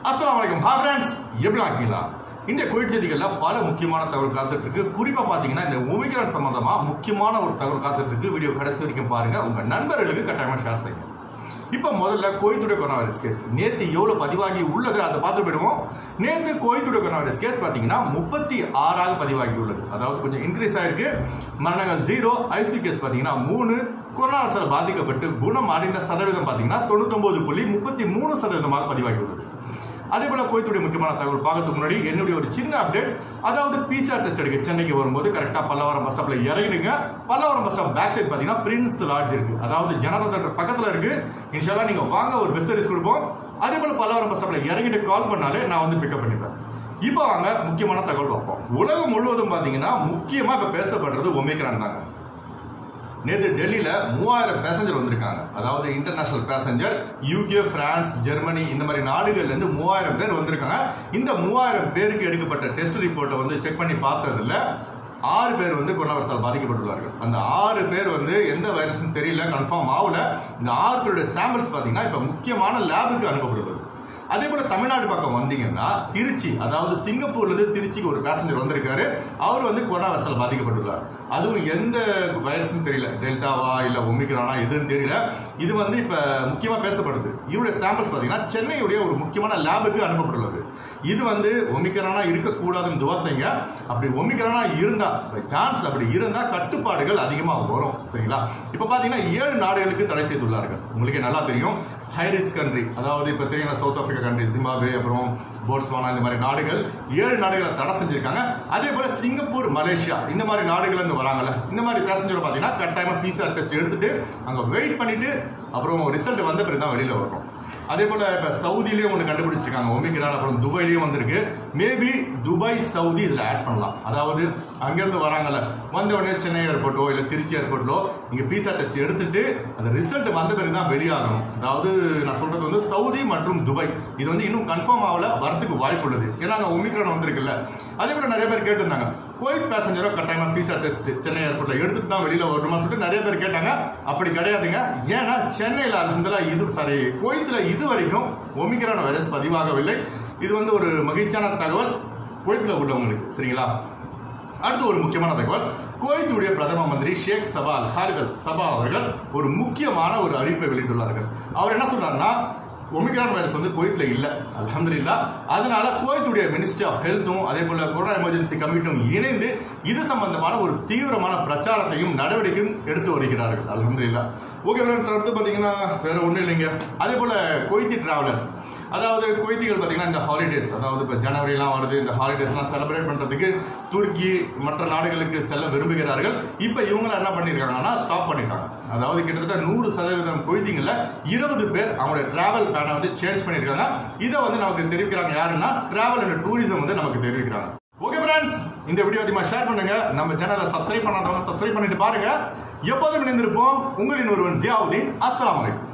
அஸ்ஸலாமு அலைக்கும் hi friends எப்படி இருக்கீங்களா இந்திய கோவிட் செய்திகள்ல பல முக்கியமான தகவல் காத்துட்டு இருக்கு குறிப்பா பாத்தீங்கன்னா இந்த ஒமிக்ரான் சம்பந்தமா முக்கியமான ஒரு தகவல் காத்துட்டு இருக்கு வீடியோ கடைசி வரைக்கும் பாருங்க உங்க நண்பர்களுக்கு கட்டாயமா ஷேர் செய்யுங்க இப்போ முதல்ல கோயத்துடைய கொரோனா வைரஸ் கேஸ் நேத்து எவ்வளவு பதிவாகி உள்ளது அதை பார்த்து போயிடுவோம் நேத்து கோயத்துடைய கொரோனா வைரஸ் கேஸ் பாத்தீங்கன்னா முப்பத்தி ஆறாக பதிவாகி உள்ளது அதாவது கொஞ்சம் இன்க்ரீஸ் ஆயிருக்கு மரணங்கள் ஜீரோ ஐசி கேஸ் பாத்தீங்கன்னா மூணு கொரோனா வைரஸால் பாதிக்கப்பட்டு குணம் அடைந்த சதவீதம் பாத்தீங்கன்னா தொண்ணூத்தொன்பது புள்ளி முப்பத்தி மூணு சதவீதமாக பதிவாகி உள்ளது அதே போல கோயத்துடைய முக்கியமான தகவல் பார்க்கறதுக்கு முன்னாடி என்னுடைய ஒரு சின்ன அப்டேட் அதாவது பிசிஆர் டெஸ்ட் எடுக்க சென்னைக்கு வரும்போது கரெக்டா பல்லவரம் பஸ் ஸ்டாப்ல இறங்கிடுங்க Pallavaram bus stop back side பாத்தீங்கன்னா பிரின்ஸ் லாட்ஜ் இருக்கு அதாவது ஜனதா தேட்டர் பக்கத்துல இருக்கு இன்ஷால்லா நீங்க வாங்க ஒரு பெஸ்ட் சர்வீஸ் கொடுப்போம் அதே போல பல்லவரம் பஸ் ஸ்டாப்ல இறங்கிட்டு கால் பண்ணாலே நான் வந்து பிக்கப் பண்ணிப்பேன் இப்போ வாங்க முக்கியமான தகவல் பார்ப்போம் உலகம் முழுவதும் பாத்தீங்கன்னா முக்கியமா இப்ப பேசப்படுறது ஒமிக்ரான் தாங்க நேற்று டெல்லியில மூவாயிரம் பேசஞ்சர் வந்திருக்காங்க அதாவது international passenger UK France Germany இந்த மாதிரி நாடுகள்ல இருந்து மூவாயிரம் பேர் வந்திருக்காங்க இந்த மூவாயிரம் பேருக்கு எடுக்கப்பட்ட டெஸ்ட் ரிப்போர்ட்டை வந்து செக் பண்ணி பார்த்ததுல ஆறு பேர் வந்து கொரோனா வைரஸால் பாதிக்கப்பட்டுள்ளார்கள் அந்த ஆறு பேர் வந்து எந்த வைரஸ்னு தெரியல கன்ஃபார்ம் ஆகல இந்த ஆறு பேருடைய சாம்பிள்ஸ் பார்த்தீங்கன்னா இப்போ முக்கியமான லேபுக்கு அனுப்பப்படுவது அதே போல தமிழ்நாடு பக்கம் வந்தீங்கன்னா திருச்சி அதாவது சிங்கப்பூர்ல இருந்து திருச்சிக்கு ஒரு பேசஞ்சர் வந்திருக்காரு அவர் வந்து கொரோனா வைரஸால் பாதிக்கப்பட்டுள்ளார் அதுவும் எந்த வைரஸ்னு தெரியல டெல்டாவா இல்ல ஒமிக்ரானா எதுன்னு தெரியல இது வந்து இப்ப முக்கியமா பேசப்படுது இவருடைய சாம்பிள்ஸ் பாத்தீங்கன்னா சென்னையுடைய ஒரு முக்கியமான லேபுக்கு அனுப்பப்பட்டுள்ளது இது வந்து ஒமிக்ரானா இருக்கக்கூடாதுன்னு துவா செய்யுங்க அப்படி ஒமிக்ரானா இருந்தா சான்ஸ் அப்படி இருந்தா கட்டுப்பாடுகள் அதிகமா வரும் சரிங்களா இப்ப பாத்தீங்கன்னா ஏழு நாடுகளுக்கு தடை செய்துள்ளார்கள் உங்களுக்கே நல்லா தெரியும் ஹைரிஸ் கண்ட்ரி அதாவது இப்போ தெரியும் சவுத் ஆப்பிரிக்கா கண்ட்ரி ஜிம்பாப்வே அப்புறம் போட்ஸ்வானா இந்த மாதிரி நாடுகள் ஏழு நாடுகளை தடை செஞ்சிருக்காங்க அதே போல சிங்கப்பூர் மலேசியா இந்த மாதிரி நாடுகள்ல இருந்து வராங்கல்ல இந்த மாதிரி பேசஞ்சர் பார்த்தீங்கன்னா கட்டாயமா பிசிஆர் டெஸ்ட் எடுத்துட்டு அங்க வெயிட் பண்ணிட்டு அப்புறம் ரிசல்ட் வந்த பிறகு தான் வெளியில வரும் அதே போல இப்ப சவுதியிலயும் ஒன்று கண்டுபிடிச்சிருக்காங்க ஒமிக்ரான் அப்புறம் துபாயிலையும் வந்திருக்கு மேபி துபாய் சவுதி இதுல ஆட் பண்ணலாம் அதாவது அங்கிருந்து வராங்கல்ல வந்த உடனே சென்னை ஏர்போர்ட்டோ இல்ல திருச்சி ஏர்போர்ட்லோ இங்க பிசா டெஸ்ட் எடுத்துட்டு அந்த ரிசல்ட் வந்த பிறகு தான் வெளியாகணும் அதாவது நான் சொல்றது வந்து சவுதி மற்றும் துபாய் இது வந்து இன்னும் கன்ஃபார்ம் ஆகல வரதுக்கு வாய்ப்பு உள்ளது ஏன்னா அங்க ஒமிக்ரான் வந்திருக்குல்ல அதே போல நிறைய பேர் கேட்டிருந்தாங்க கோயிட் பேசஞ்சரோ கட்டாயமா பிசா டெஸ்ட் சென்னை ஏர்போர்ட்ல எடுத்துட்டு தான் வெளியில வரணுமா சொல்லிட்டு நிறைய பேர் கேட்டாங்க அப்படி கிடையாதுங்க ஏன்னா சென்னையில இருந்துல இது சாரி கோயத்துல இது வரைக்கும் ஒமிக்ரான் வைரஸ் பதிவாகவில்லை இது வந்து ஒரு மகிழ்ச்சியான தகவல் கோயத்தில் உள்ளவங்களுக்கு சரிங்களா அடுத்து ஒரு முக்கியமான தகவல் குவைத்துடைய பிரதம மந்திரி ஷேக் சபா அல் ஹாரித் அல் சபா அவர்கள் ஒரு முக்கியமான ஒரு அறிவிப்பை வெளியிட்டுள்ளார்கள் அவர் என்ன சொன்னார்னா ஒமிக்ரான் வைரஸ் வந்து குவைத்தில் இல்லை அல்ஹம்துலில்லா அதனால குவைத்துடைய மினிஸ்ட்ரி ஆஃப் ஹெல்த்தும் அதே போல கொரோனா எமர்ஜென்சி கமிட்டியும் இணைந்து இது சம்பந்தமான ஒரு தீவிரமான பிரச்சாரத்தையும் நடவடிக்கையும் எடுத்து வருகிறார்கள் அல்ஹம்துலில்லா ஓகே ஃப்ரெண்ட்ஸ் அடுத்து பார்த்தீங்கன்னா வேற ஒன்றும் இல்லைங்க அதே போல குவைத்தி டிராவலர்ஸ் அதாவது குவைத்திகள் பார்த்தீங்கன்னா இந்த ஹாலிடேஸ் அதாவது இப்போ ஜனவரிலாம் வருது இந்த ஹாலிடேஸ்லாம் செலிப்ரேட் பண்ணுறதுக்கு துருக்கி மற்ற நாடுகளுக்கு செல்ல விரும்புகிறார்கள் இப்போ இவங்க என்ன பண்ணியிருக்காங்கன்னா ஸ்டாப் பண்ணிட்டாங்க அதாவது கிட்டத்தட்ட நூறு சதவீதம் குவைத்திங்களில் இருபது பேர் அவங்களுடைய டிராவல் பேனை வந்து சேஞ்ச் பண்ணியிருக்காங்க இதை வந்து நமக்கு தெரிவிக்கிறாங்க யாருன்னா டிராவல் அண்ட் டூரிசம் வந்து நமக்கு தெரிவிக்கிறாங்க ஓகே ஃப்ரெண்ட்ஸ் இந்த வீடியோ அதிகமாக ஷேர் பண்ணுங்க நம்ம சேனலை சப்ஸ்கிரைப் பண்ணாதவங்க சப்ஸ்கிரைப் பண்ணிட்டு பாருங்க எப்போதும் இணைந்திருப்போம் உங்களின் ஒருவன் ஜியாவுதீன் அஸ்ஸலாமு அலைக்கும்